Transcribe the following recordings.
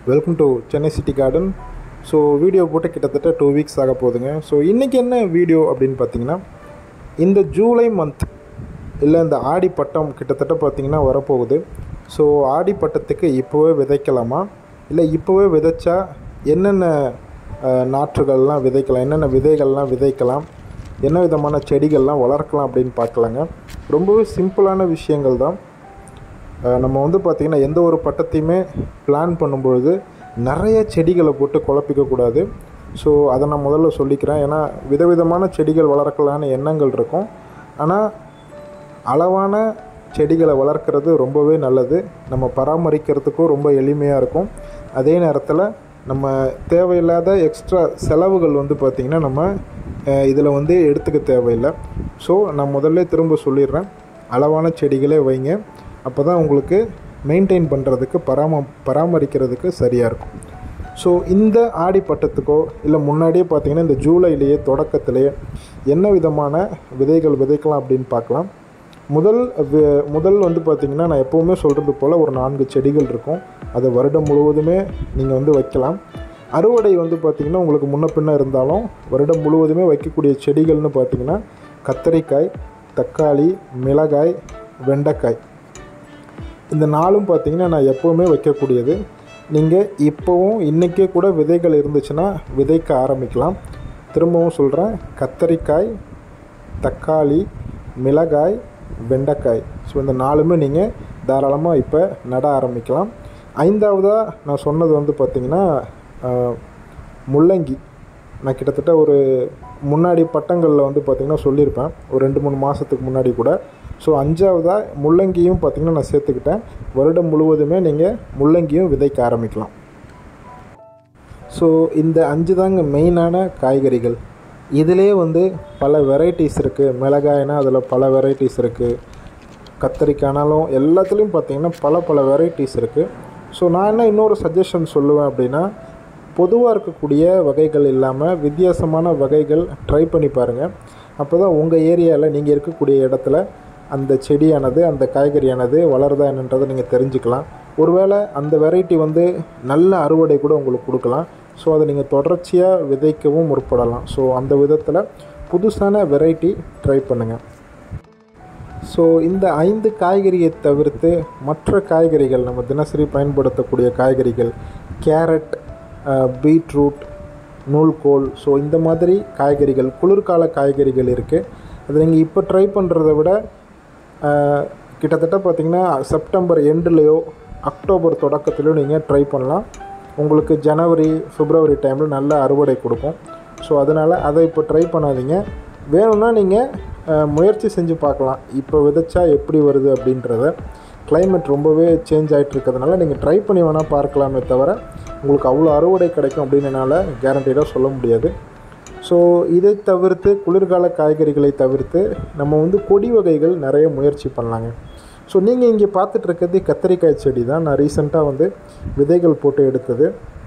welcome to Chennai city garden so video போட்டு கிட்டத்தட்ட two weeks ஆக போகுதுங்க ஸோ இன்றைக்கி என்ன வீடியோ அப்படின்னு பார்த்தீங்கன்னா இந்த ஜூலை மந்த் இல்லை இந்த ஆடி பட்டம் கிட்டத்தட்ட பார்த்தீங்கன்னா வரப்போகுது ஸோ ஆடி பட்டத்துக்கு இப்போவே விதைக்கலாமா இல்லை இப்போவே விதைச்சா என்னென்ன அஹ், நாற்றுகள்லாம் விதைக்கலாம் என்னென்ன விதைகள்லாம் விதைக்கலாம் என்ன விதமான செடிகள்லாம் வளர்க்கலாம் அப்படின்னு பார்க்கலாங்க ரொம்பவே சிம்பிளான விஷயங்கள் தான் அஹ் நம்ம வந்து பார்த்திங்கன்னா எந்த ஒரு பட்டத்தையுமே பிளான் பண்ணும்பொழுது நிறைய செடிகளை போட்டு குழப்பிக்கக்கூடாது ஸோ அதை நான் முதல்ல சொல்லிக்கிறேன் ஏன்னா விதவிதமான செடிகள் வளர்க்கலான்னு எண்ணங்கள் இருக்கும் ஆனால் அளவான செடிகளை வளர்க்குறது ரொம்பவே நல்லது நம்ம பராமரிக்கிறதுக்கும் ரொம்ப எளிமையாக இருக்கும் அதே நேரத்தில் நம்ம தேவையில்லாத எக்ஸ்ட்ரா செலவுகள் வந்து பார்த்திங்கன்னா நம்ம இதில் வந்து எடுத்துக்க தேவையில்லை ஸோ நான் முதல்ல திரும்ப சொல்லிடுறேன் அளவான செடிகளே வைங்க அப்போ தான் உங்களுக்கு மெயின்டைன் பண்ணுறதுக்கு பராம பராமரிக்கிறதுக்கு சரியாக இருக்கும் ஸோ இந்த ஆடி பட்டத்துக்கோ இல்லை முன்னாடியே பார்த்தீங்கன்னா இந்த ஜூலைலேயே தொடக்கத்திலேயே என்ன விதமான விதைகள் விதைக்கலாம் அப்படின்னு பார்க்கலாம் முதல் வி- முதல் வந்து பார்த்திங்கன்னா நான் எப்போவுமே சொல்கிறது போல் ஒரு நான்கு செடிகள் இருக்கும் அதை வருடம் முழுவதுமே நீங்கள் வந்து வைக்கலாம் அறுவடை வந்து பார்த்திங்கன்னா உங்களுக்கு முன்ன பின்ன இருந்தாலும் வருடம் முழுவதுமே வைக்கக்கூடிய செடிகள்னு பார்த்திங்கன்னா கத்தரிக்காய் தக்காளி மிளகாய் வெண்டைக்காய் இந்த நாளும் பார்த்தீங்கன்னா நான் எப்போவுமே வைக்கக்கூடியது நீங்கள் இப்போவும் இன்றைக்கே கூட விதைகள் இருந்துச்சுன்னா விதைக்க ஆரம்பிக்கலாம் திரும்பவும் சொல்கிறேன் கத்தரிக்காய் தக்காளி மிளகாய் வெண்டைக்காய் ஸோ இந்த நாலுமே நீங்கள் தாராளமாக இப்போ நட ஆரம்பிக்கலாம் ஐந்தாவதாக நான் சொன்னது வந்து பார்த்திங்கன்னா ஆஹ், முள்ளங்கி நான் கிட்டத்தட்ட ஒரு முன்னாடி பட்டங்களில் வந்து பார்த்திங்கன்னா சொல்லியிருப்பேன் ஒரு ரெண்டு மூணு மாதத்துக்கு முன்னாடி கூட ஸோ அஞ்சாவதாக முள்ளங்கியும் பார்த்திங்கன்னா நான் சேர்த்துக்கிட்டேன் வருடம் முழுவதுமே நீங்கள் முள்ளங்கியும் விதைக்க ஆரம்பிக்கலாம் ஸோ இந்த அஞ்சு தாங்க மெயினான காய்கறிகள் இதிலே வந்து பல வெரைட்டிஸ் இருக்குது மிளகாய்னா அதில் பல வெரைட்டிஸ் இருக்குது கத்தரிக்காய்னாலும் எல்லாத்துலேயும் பார்த்தீங்கன்னா பல பல வெரைட்டிஸ் இருக்குது ஸோ நான் என்ன இன்னொரு சஜஷன் சொல்லுவேன் அப்படின்னா பொதுவாக இருக்கக்கூடிய வகைகள் இல்லாமல் வித்தியாசமான வகைகள் ட்ரை பண்ணி பாருங்கள் அப்போ தான் உங்கள் ஏரியாவில் நீங்கள் இருக்கக்கூடிய இடத்துல அந்த செடியானது அந்த காய்கறியானது வளருதா என்னன்றதை நீங்கள் தெரிஞ்சுக்கலாம் ஒருவேளை அந்த வெரைட்டி வந்து நல்ல அறுவடை கூட உங்களுக்கு கொடுக்கலாம் ஸோ அதை நீங்கள் தொடர்ச்சியாக விதைக்கவும் முற்படலாம் ஸோ அந்த விதத்தில் புதுசான வெரைட்டி ட்ரை பண்ணுங்கள் ஸோ இந்த ஐந்து காய்கறியை தவிர்த்து மற்ற காய்கறிகள் நம்ம தினசரி பயன்படுத்தக்கூடிய காய்கறிகள் கேரட் பீட்ரூட் நூல்கோல் ஸோ இந்த மாதிரி காய்கறிகள் குளிர்கால காய்கறிகள் இருக்குது அது நீங்கள் இப்போ ட்ரை பண்ணுறத விட அஹ், கிட்டத்தட்ட பார்த்திங்கன்னா செப்டம்பர் எண்டுலேயோ அக்டோபர் தொடக்கத்துலையோ நீங்கள் ட்ரை பண்ணலாம் உங்களுக்கு ஜனவரி பிப்ரவரி டைமில் நல்ல அறுவடை கொடுக்கும் ஸோ அதனால் அதை இப்போ ட்ரை பண்ணாதீங்க வேணும்னா நீங்கள் முயற்சி செஞ்சு பார்க்கலாம் இப்போ விதைச்சா எப்படி வருது அப்படின்றத climate ரொம்பவே சேஞ்ச் ஆகிட்டு இருக்கிறதுனால நீங்கள் ட்ரை பண்ணி வேணால் பார்க்கலாமே தவிர உங்களுக்கு அவ்வளோ அறுவடை கிடைக்கும் அப்படின்னு என்னால் கேரண்டீடாக சொல்ல முடியாது ஸோ இதை தவிர்த்து குளிர்கால காய்கறிகளை தவிர்த்து நம்ம வந்து கொடி வகைகள் நிறைய முயற்சி பண்ணலாங்க ஸோ நீங்கள் இங்கே பார்த்துட்டு இருக்கிறது கத்தரிக்காய் செடி தான் நான் ரீசெண்டாக வந்து விதைகள் போட்டு எடுத்தது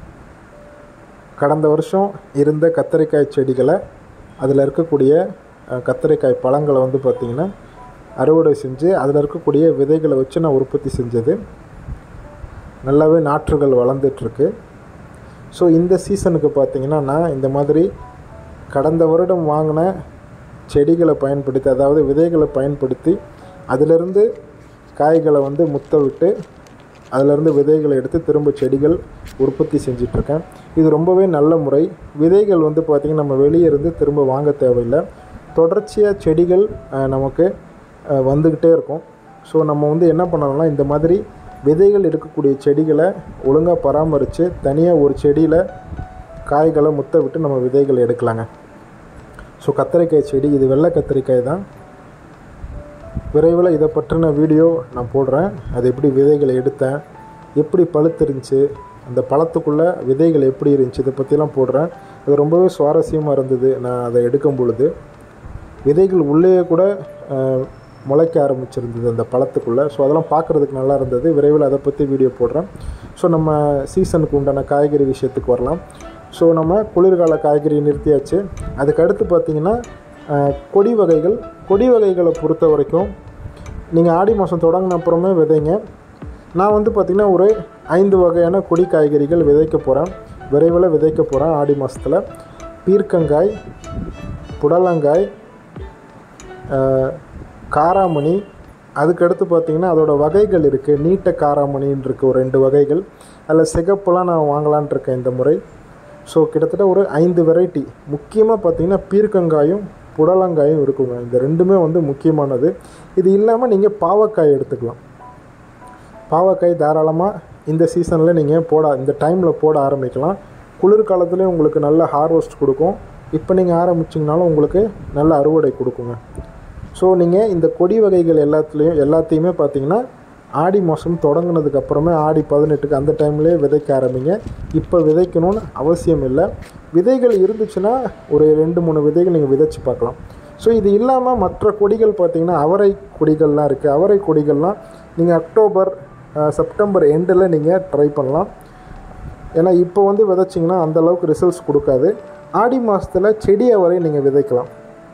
கடந்த வருஷம் இருந்த கத்தரிக்காய் செடிகளை அதில் இருக்கக்கூடிய அஹ், கத்தரிக்காய் பழங்களை வந்து பார்த்திங்கன்னா அறுவடை செஞ்சு அதில் இருக்கக்கூடிய விதைகளை வச்சு நான் உற்பத்தி செஞ்சது நல்லாவே நாற்றுகள் வளர்ந்துட்டுருக்கு ஸோ இந்த சீசனுக்கு பார்த்தீங்கன்னா நான் இந்த மாதிரி கடந்த வருடம் வாங்கின செடிகளை பயன்படுத்தி அதாவது விதைகளை பயன்படுத்தி அதிலிருந்து காய்களை வந்து முத்த விட்டு அதிலிருந்து விதைகளை எடுத்து திரும்ப செடிகள் உற்பத்தி செஞ்சிட்ருக்கேன் இது ரொம்பவே நல்ல முறை விதைகள் வந்து பார்த்திங்கன்னா நம்ம வெளியே இருந்து திரும்ப வாங்க தேவையில்லை தொடர்ச்சியாக செடிகள் அஹ், நமக்கு அஹ், வந்துக்கிட்டே இருக்கும் ஸோ நம்ம வந்து என்ன பண்ணலாம்னா இந்த மாதிரி விதைகள் இருக்கக்கூடிய செடிகளை ஒழுங்காக பராமரித்து தனியாக ஒரு செடியில் காய்களை முத்த விட்டு நம்ம விதைகள் எடுக்கலாங்க ஸோ கத்தரிக்காய் செடி இது வெள்ளை கத்தரிக்காய் தான் விரைவில் இதை பற்றின வீடியோ நான் போடுறேன் அது எப்படி விதைகளை எடுத்தேன் எப்படி பழுத்திருந்துச்சு அந்த பழத்துக்குள்ளே விதைகள் எப்படி இருந்துச்சு இதை பற்றிலாம் போடுறேன் அது ரொம்பவே சுவாரஸ்யமாக இருந்தது நான் அதை எடுக்கும் பொழுது விதைகள் உள்ளே கூட அஹ், முளைக்க ஆரம்பிச்சிருந்தது அந்த பழத்துக்குள்ளே ஸோ அதெல்லாம் பார்க்குறதுக்கு நல்லா இருந்தது விரைவில் அதை பற்றி வீடியோ போடுறேன் ஸோ நம்ம சீசனுக்கு உண்டான காய்கறி விஷயத்துக்கு வரலாம் ஸோ நம்ம குளிர்கால காய்கறி நிறுத்தியாச்சு அதுக்கு அடுத்து பார்த்திங்கன்னா அஹ், கொடி வகைகள் கொடி வகைகளை பொறுத்த வரைக்கும் நீங்கள் ஆடி மாதம் தொடங்கின அப்புறமே விதைங்க நான் வந்து பார்த்திங்கன்னா ஒரு ஐந்து வகையான கொடி காய்கறிகள் விதைக்க போகிறேன் விரைவில் விதைக்க போகிறேன் ஆடி மாதத்தில் பீர்க்கங்காய் புடலங்காய் ஆஹ், காராமணி அதுக்கடுத்து பார்த்திங்கன்னா அதோட வகைகள் இருக்குது நீட்ட காராமணின்னு இருக்குது ஒரு ரெண்டு வகைகள் அதில் சிகப்புலாம் நான் வாங்கலான்ட்டு இருக்கேன் இந்த முறை ஸோ கிட்டத்தட்ட ஒரு ஐந்து வெரைட்டி முக்கியமாக பார்த்திங்கன்னா பீர்க்கங்காயும் புடலங்காயும் இருக்குங்க இந்த ரெண்டுமே வந்து முக்கியமானது இது இல்லாமல் நீங்கள் பாவக்காய் எடுத்துக்கலாம் பாவக்காய் தாராளமாக இந்த சீசனில் நீங்கள் போட இந்த டைமில் போட ஆரம்பிக்கலாம் குளிர்காலத்துலேயும் உங்களுக்கு நல்ல ஹார்வெஸ்ட் கொடுக்கும் இப்போ நீங்கள் ஆரம்பிச்சிங்கனாலும் உங்களுக்கு நல்ல அறுவடை கொடுக்குங்க ஸோ நீங்கள் இந்த கொடி வகைகள் எல்லாத்துலேயும் எல்லாத்தையுமே பார்த்தீங்கன்னா ஆடி மாதம் தொடங்குனதுக்கு அப்புறமே ஆடி பதினெட்டுக்கு அந்த டைம்லேயே விதைக்க ஆரம்பிங்க இப்போ விதைக்கணும்னு அவசியம் இல்லை விதைகள் இருந்துச்சுன்னா ஒரு ரெண்டு மூணு விதைகள் நீங்கள் விதைச்சு பார்க்கலாம் ஸோ இது இல்லாமல் மற்ற கொடிகள் பார்த்தீங்கன்னா அவரை கொடிகள்லாம் இருக்குது அவரை கொடிகள்லாம் நீங்கள் அக்டோபர் அஹ், செப்டம்பர் எண்டில் நீங்கள் ட்ரை பண்ணலாம் ஏன்னா இப்போ வந்து விதைச்சிங்கன்னா அந்த அளவுக்கு ரிசல்ட்ஸ் கொடுக்காது ஆடி மாதத்தில் செடி அவரை நீங்கள் விதைக்கலாம்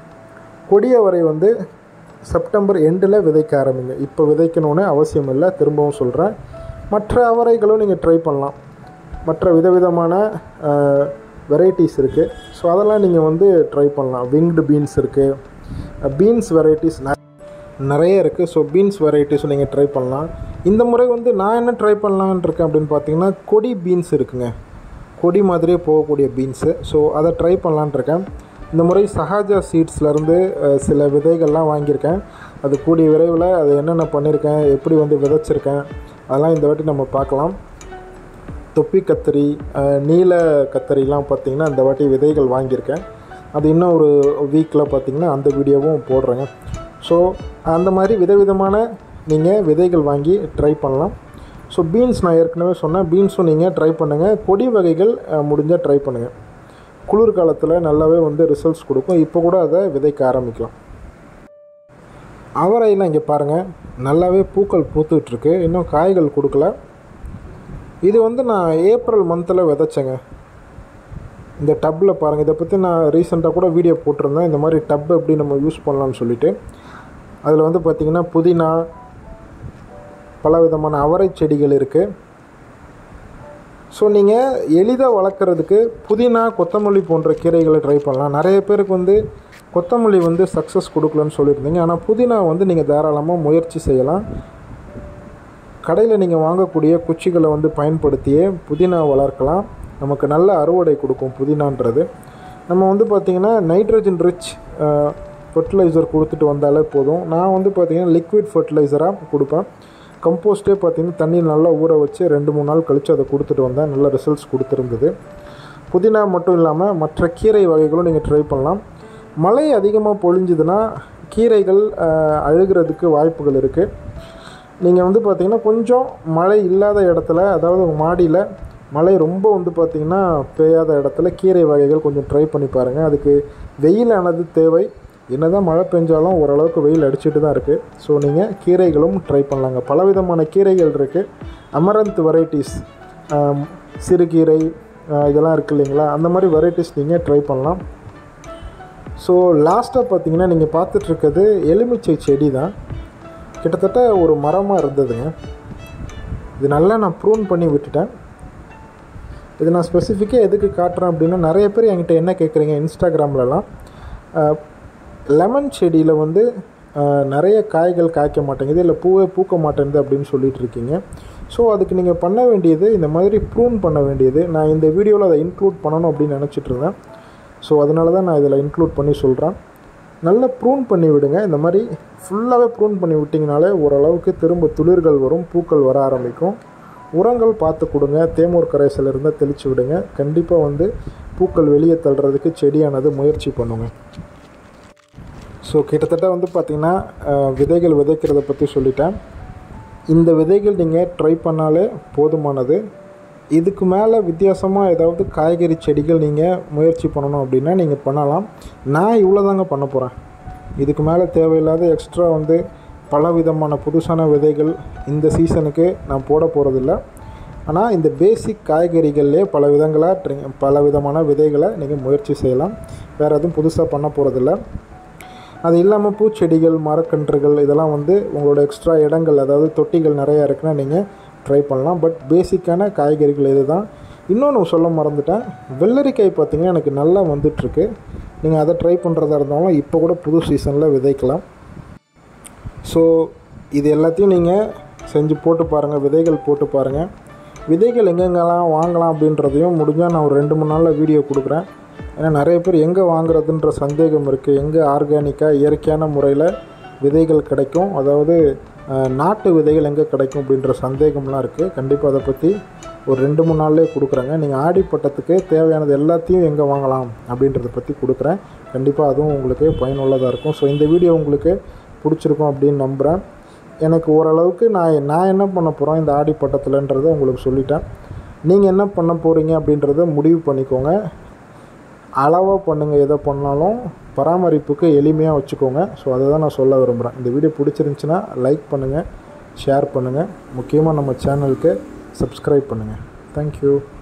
கொடி அவரை வந்து செப்டம்பர் எண்டில் விதைக்க ஆரம்பிங்க இப்போ விதைக்கணும்னு அவசியம் இல்லை திரும்பவும் சொல்கிறேன் மற்ற அவரைகளும் நீங்கள் ட்ரை பண்ணலாம் மற்ற விதவிதமான வெரைட்டிஸ் இருக்குது ஸோ அதெல்லாம் நீங்கள் வந்து ட்ரை பண்ணலாம் விங்டு பீன்ஸ் இருக்குது பீன்ஸ் வெரைட்டிஸ் நிறைய இருக்குது ஸோ பீன்ஸ் வெரைட்டிஸ் நீங்கள் ட்ரை பண்ணலாம் இந்த முறை வந்து நான் என்ன ட்ரை பண்ணலான்னு இருக்கேன் அப்படின்னு பார்த்தீங்கன்னா கொடி பீன்ஸ் இருக்குங்க கொடி மாதிரியே போகக்கூடிய பீன்ஸு ஸோ அதை ட்ரை பண்ணலான்னு இருக்கேன் இந்த முறை சஹாஜா சீட்ஸ்லேருந்து சில விதைகள்லாம் வாங்கியிருக்கேன் அது கூடிய விரைவில் அது என்னென்ன பண்ணியிருக்கேன் எப்படி வந்து விதைச்சிருக்கேன் அதெல்லாம் இந்த வாட்டி நம்ம பார்க்கலாம் தொப்பி கத்தரி அஹ், நீல கத்தரிலாம் பார்த்திங்கன்னா இந்த வாட்டி விதைகள் வாங்கியிருக்கேன் அது இன்னும் ஒரு வீக்கில் பார்த்திங்கன்னா அந்த வீடியோவும் போடுறேங்க ஸோ அந்த மாதிரி விதவிதமான நீங்கள் விதைகள் வாங்கி ட்ரை பண்ணலாம் ஸோ பீன்ஸ் நான் ஏற்கனவே சொன்னேன் பீன்ஸும் நீங்கள் ட்ரை பண்ணுங்கள் கொடி வகைகள் அஹ், முடிஞ்சால் ட்ரை பண்ணுங்கள் குளிர்காலத்தில் நல்லாவே வந்து ரிசல்ட்ஸ் கொடுக்கும் இப்போ கூட அதை விதைக்க ஆரம்பிக்கலாம் அவரையெல்லாம் இங்கே பாருங்கள் நல்லாவே பூக்கள் பூத்துட்ருக்கு இன்னும் காய்கள் கொடுக்கல இது வந்து நான் ஏப்ரல் மந்தில் விதைச்சேங்க இந்த டப்பில் பாருங்கள் இதை பற்றி நான் ரீசெண்டாக கூட வீடியோ போட்டிருந்தேன் இந்த மாதிரி டப் எப்படி நம்ம யூஸ் பண்ணலாம்னு சொல்லிட்டு அதில் வந்து பார்த்திங்கன்னா புதினா பல விதமான அவரை செடிகள் இருக்குது ஸோ நீங்கள் எளிதாக வளர்க்குறதுக்கு புதினா கொத்தமல்லி போன்ற கீரைகளை ட்ரை பண்ணலாம் நிறைய பேருக்கு வந்து கொத்தமல்லி வந்து சக்ஸஸ் கொடுக்கலன்னு சொல்லியிருந்தீங்க ஆனால் புதினா வந்து நீங்கள் தாராளமாக முயற்சி செய்யலாம் கடையில் நீங்கள் வாங்கக்கூடிய குச்சிகளை வந்து பயன்படுத்தியே புதினா வளர்க்கலாம் நமக்கு நல்ல அறுவடை கொடுக்கும் புதினான்றது நம்ம வந்து பார்த்திங்கன்னா நைட்ரஜன் ரிச் ஃபர்டிலைசர் கொடுத்துட்டு வந்தாலே போதும் நான் வந்து பார்த்திங்கன்னா லிக்விட் ஃபர்டிலைசராக கொடுப்பேன் கம்போஸ்ட்டே பார்த்திங்கன்னா தண்ணியில் நல்லா ஊற வச்சு ரெண்டு மூணு நாள் கழித்து அதை கொடுத்துட்டு வந்தேன் நல்ல ரிசல்ட்ஸ் கொடுத்துருந்தது புதினா மட்டும் இல்லாமல் மற்ற கீரை வகைகளும் நீங்கள் ட்ரை பண்ணலாம் மழை அதிகமாக பொழிஞ்சுதுன்னா கீரைகள் அஹ், அழுகிறதுக்கு வாய்ப்புகள் இருக்குது நீங்கள் வந்து பார்த்தீங்கன்னா கொஞ்சம் மழை இல்லாத இடத்துல அதாவது உங்கள் மாடியில் மழை ரொம்ப வந்து பார்த்திங்கன்னா பெய்யாத இடத்துல கீரை வகைகள் கொஞ்சம் ட்ரை பண்ணி பாருங்கள் அதுக்கு வெயிலானது தேவை என்னதான் மழை பெஞ்சாலும் ஓரளவுக்கு வெயில் அடிச்சுட்டு தான் இருக்குது ஸோ நீங்கள் கீரைகளும் ட்ரை பண்ணலாங்க பலவிதமான கீரைகள் இருக்குது அமரந்த் வெரைட்டிஸ் சிறுகீரை ஆஹ் இதெல்லாம் இருக்குது இல்லைங்களா அந்த மாதிரி வெரைட்டிஸ் நீங்கள் ட்ரை பண்ணலாம் ஸோ லாஸ்ட்டாக பார்த்தீங்கன்னா நீங்கள் பார்த்துட்ருக்கிறது எலுமிச்சை செடி தான் கிட்டத்தட்ட ஒரு மரமாக இருந்ததுங்க இது நல்லா நான் ப்ரூன் பண்ணி விட்டுட்டேன் இது நான் ஸ்பெசிஃபிக்காக எதுக்கு காட்டுறேன் அப்படின்னா நிறைய பேர் என்கிட்ட என்ன கேட்குறீங்க இன்ஸ்டாகிராம்லலாம் லெமன் செடியில் வந்து அஹ், நிறைய காய்கள் காய்க்க மாட்டேங்குது இல்லை பூவே பூக்க மாட்டேங்குது அப்படின்னு சொல்லிட்டு இருக்கீங்க ஸோ அதுக்கு நீங்கள் பண்ண வேண்டியது இந்த மாதிரி ப்ரூன் பண்ண வேண்டியது நான் இந்த வீடியோவில் அதை இன்க்ளூட் பண்ணணும் அப்படின்னு நினச்சிட்டு இருந்தேன் ஸோ அதனால தான் நான் இதில் இன்க்ளூட் பண்ணி சொல்கிறேன் நல்லா ப்ரூன் பண்ணி விடுங்க இந்த மாதிரி ஃபுல்லாகவே ப்ரூன் பண்ணி விட்டிங்கனாலே ஓரளவுக்கு திரும்ப துளிர்கள் வரும் பூக்கள் வர ஆரம்பிக்கும் உரங்கள் பார்த்து கொடுங்க தேமூர் கரைசல் இருந்தால் தெளித்து விடுங்க கண்டிப்பாக வந்து பூக்கள் வெளியே தள்ளுறதுக்கு செடியானது முயற்சி பண்ணுங்க ஸோ கிட்டத்தட்ட வந்து பார்த்திங்கன்னா அஹ், விதைகள் விதைக்கிறத பற்றி சொல்லிட்டேன் இந்த விதைகள் நீங்கள் ட்ரை பண்ணாலே போதுமானது இதுக்கு மேலே வித்தியாசமாக ஏதாவது காய்கறி செடிகள் நீங்கள் முயற்சி பண்ணணும் அப்படின்னா நீங்கள் பண்ணலாம் நான் இவ்வளோ தாங்க பண்ண போகிறேன் இதுக்கு மேலே தேவையில்லாத எக்ஸ்ட்ரா வந்து பல விதமான புதுசான விதைகள் இந்த சீசனுக்கு நான் போட போகிறதில்ல ஆனால் இந்த பேசிக் காய்கறிகள்லேயே பல விதங்களாக ட்ரி பல விதமான விதைகளை நீங்கள் முயற்சி செய்யலாம் வேறு எதுவும் புதுசாக பண்ண போகிறதில்ல அது இல்லாமல் பூச்செடிகள் மரக்கன்றுகள் இதெல்லாம் வந்து உங்களோட எக்ஸ்ட்ரா இடங்கள் அதாவது தொட்டிகள் நிறையா இருக்குன்னா நீங்கள் ட்ரை பண்ணலாம் பட் பேசிக்கான காய்கறிகள் இது தான் இன்னொன்று சொல்ல மறந்துட்டேன் வெள்ளரிக்காய் பார்த்திங்கன்னா எனக்கு நல்லா வந்துட்டுருக்கு நீங்கள் அதை ட்ரை பண்ணுறதா இருந்தாலும் இப்போ கூட புது சீசனில் விதைக்கலாம் ஸோ இது எல்லாத்தையும் நீங்கள் செஞ்சு போட்டு பாருங்கள் விதைகள் போட்டு பாருங்கள் விதைகள் எங்கெங்கெல்லாம் வாங்கலாம் அப்படின்றதையும் முடிஞ்சால் நான் ஒரு ரெண்டு மூணு நாளில் வீடியோ கொடுக்குறேன் ஏன்னா நிறைய பேர் எங்கே வாங்குறதுன்ற சந்தேகம் இருக்குது எங்கே ஆர்கானிக்காக இயற்கையான முறையில் விதைகள் கிடைக்கும் அதாவது அஹ், நாட்டு விதைகள் எங்கே கிடைக்கும் அப்படின்ற சந்தேகம்லாம் இருக்குது கண்டிப்பாக அதை பற்றி ஒரு ரெண்டு மூணு நாள்லேயே கொடுக்குறேங்க நீங்கள் ஆடி பட்டத்துக்கு தேவையானது எல்லாத்தையும் எங்கே வாங்கலாம் அப்படின்றத பற்றி கொடுக்குறேன் கண்டிப்பாக அதுவும் உங்களுக்கு பயனுள்ளதாக இருக்கும் ஸோ இந்த வீடியோ உங்களுக்கு பிடிச்சிருக்கும் அப்படின்னு நம்புகிறேன் எனக்கு ஓரளவுக்கு நான் நான் என்ன பண்ண போகிறோம் இந்த ஆடி பட்டத்தில்ன்றதை உங்களுக்கு சொல்லிட்டேன் நீங்கள் என்ன பண்ண போகிறீங்க அப்படின்றத முடிவு பண்ணிக்கோங்க அளவாக பண்ணுங்கள் எதை பண்ணாலும் பராமரிப்புக்கு எளிமையாக வச்சுக்கோங்க ஸோ அதை தான் நான் சொல்ல விரும்புகிறேன் இந்த வீடியோ பிடிச்சிருந்துச்சின்னா லைக் பண்ணுங்கள் ஷேர் பண்ணுங்கள் முக்கியமாக நம்ம சேனலுக்கு சப்ஸ்கிரைப் பண்ணுங்கள் தேங்க்யூ